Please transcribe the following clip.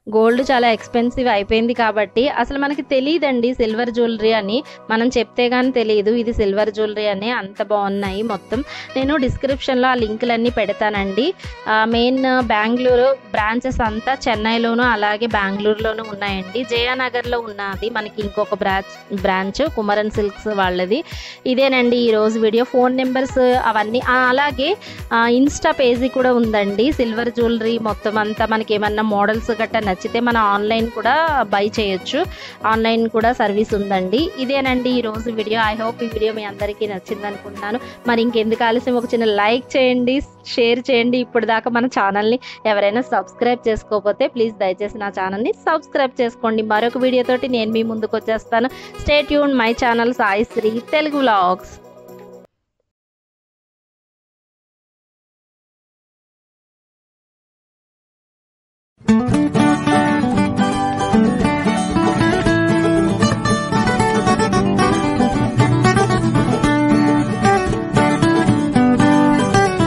gold చాలా expensive అయిపోయింది కాబట్టి అసలు మనకి తెలియదండి సిల్వర్ జ్యువెలరీ అని మనం చెప్తే కానీ తెలియదు ఇది సిల్వర్ జ్యువెలరీ అని అంత బాగున్నాయి మొత్తం నేను డిస్క్రిప్షన్లో ఆ లింకులన్నీ పెడతానండి మెయిన్ బెంగళూరు బ్రాంచెస్ అంతా చెన్నైలోను అలాగే బెంగళూరులోనూ ఉన్నాయండి జయానగర్లో ఉన్నది మనకి ఇంకొక బ్రాంచ్ బ్రాంచ్ కుమరన్ సిల్క్స్ వాళ్ళది ఇదేనండి ఈరోజు వీడియో ఫోన్ నెంబర్స్ అవన్నీ ఆ, అలాగే ఆ, ఇన్స్టా పేజీ కూడా ఉందండి సిల్వర్ జ్యువెలరీ మొత్తం అంతా మనకి ఏమన్నా మోడల్స్ గట్టా నచ్చితే మన ఆన్లైన్ కూడా బై చేయొచ్చు ఆన్లైన్ కూడా సర్వీస్ ఉందండి ఇదేనండి ఈ రోజు వీడియో ఐ హోప్ ఈ వీడియో మీ అందరికీ నచ్చింది అనుకుంటున్నాను మరి ఇంకెందుకు ఆలస్యం ఒక చిన్న లైక్ చేయండి షేర్ చేయండి ఇప్పుడు దాకా మన ఛానల్ని ఎవరైనా సబ్స్క్రైబ్ చేసుకోకపోతే ప్లీజ్ దయచేసి నా ఛానల్ని సబ్స్క్రైబ్ చేసుకోండి మరొక వీడియోతోటి నేను మీ ముందుకు వచ్చేస్తాను స్టేట్ యూన్ my channel Sai Shri Telugu vlogs